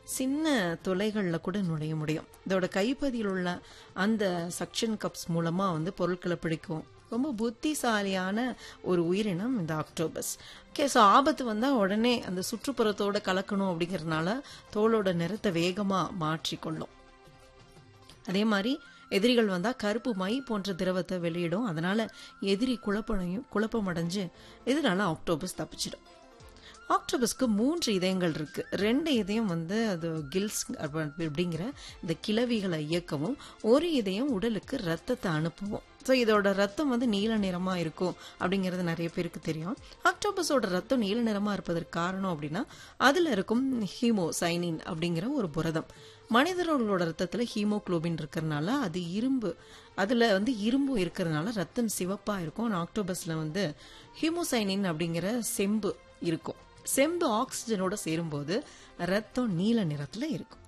சின்ன துளைகளில் கூட நுழைய முடியும் இதோட கைப்பதியில் உள்ள அந்த சக்ஷன் கப்ஸ் மூலமாக வந்து பொருட்களை பிடிக்கும் ரொம்ப புத்திசாலியான ஒரு உயிரினம் இந்த ஆக்டோபஸ் ஓகே ஸோ ஆபத்து வந்தால் உடனே அந்த சுற்றுப்புறத்தோட கலக்கணும் அப்படிங்கறதுனால தோலோட நிறத்தை வேகமாக மாற்றிக்கொள்ளும் அதே மாதிரி எதிரிகள் வந்தால் கருப்பு மை போன்ற திரவத்தை வெளியிடும் அதனால எதிரி குழப்பனையும் குழப்பமடைஞ்சு இதனால ஆக்டோபஸ் தப்பிச்சிடும் ஆக்டோபஸ்க்கு மூன்று இதயங்கள் இருக்கு ரெண்டு இதயம் வந்து அது கில்ஸ் அப்படிங்கிற இந்த கிளவிகளை இயக்கவும் ஒரு இதயம் உடலுக்கு ரத்தத்தை அனுப்பவும் ஸோ இதோட ரத்தம் வந்து நீல நிறமா இருக்கும் அப்படிங்கிறது நிறைய பேருக்கு தெரியும் ஆக்டோபஸோட ரத்தம் நீல நிறமா இருப்பதற்கு காரணம் அப்படின்னா அதுல இருக்கும் ஹீமோசைனின் அப்படிங்கிற ஒரு புரதம் மனிதர்களோட ரத்தத்துல ஹீமோகுளோபின் இருக்கிறதுனால அது இரும்பு அதுல வந்து இரும்பும் இருக்கிறதுனால ரத்தம் சிவப்பா இருக்கும் ஆக்டோபஸ்ல வந்து ஹீமோசைனின் அப்படிங்கிற செம்பு இருக்கும் செம்பு ஆக்சிஜனோட சேரும்போது ரத்தம் நீல நிறத்துல இருக்கும்